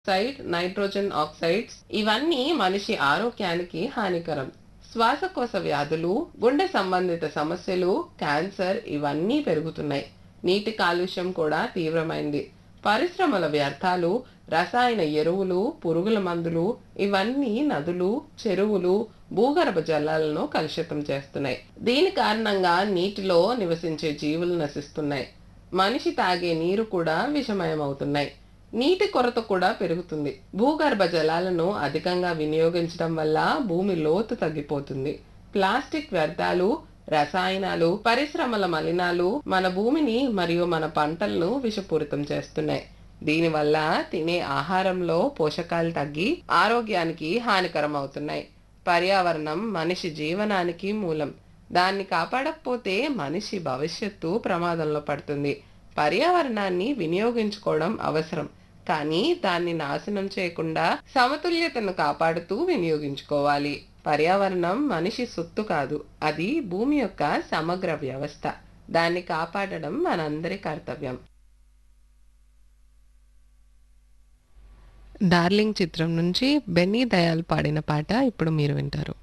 oxide nitrogen oxides ఇవన్నీ మనిషి ఆరోగ్యానికి హానికరం శ్వాసకోశ వ్యాధులు గుండె సంబంధిత సమస్యలు క్యాన్సర్ ఇవన్నీ పెరుగుతున్నాయి నీటి కాలుష్యం కూడా తీవ్రమైంది పరిశ్రమల వ్యర్థాలు రసాయన ఎరువులు పురుగుల మందులు ఇవన్నీ నదులు చెరువులు భూగర్భ జలాలను కలుషితం చేస్తున్నాయి దీని కారణంగా నీటిలో నివసించే జీవులు నశిస్తున్నాయి మనిషి తాగే నీరు కూడా విషమయమవుతున్నాయి నీటి కొరత కూడా పెరుగుతుంది భూగర్భ జలాలను అధికంగా వినియోగించడం వల్ల భూమి లోతు తగ్గిపోతుంది ప్లాస్టిక్ వ్యర్థాలు రసాయనాలు పరిశ్రమల మలినాలు మన భూమిని మరియు మన పంటలను విషపూరితం చేస్తున్నాయి దీనివల్ల తినే ఆహారంలో పోషకాలు తగ్గి ఆరోగ్యానికి హానికరం అవుతున్నాయి పర్యావరణం మనిషి జీవనానికి మూలం దాన్ని కాపాడకపోతే మనిషి భవిష్యత్తు ప్రమాదంలో పడుతుంది పర్యావరణాన్ని వినియోగించుకోవడం అవసరం కానీ దాన్ని నాశనం చేయకుండా సమతుల్యతను కాపాడుతూ వినియోగించుకోవాలి పర్యావరణం మనిషి సొత్తు కాదు అది భూమి యొక్క సమగ్ర వ్యవస్థ దాన్ని కాపాడడం మనందరి కర్తవ్యం డార్లింగ్ చిత్రం నుంచి బెన్నీ దయాల్ పాడిన పాట ఇప్పుడు మీరు వింటారు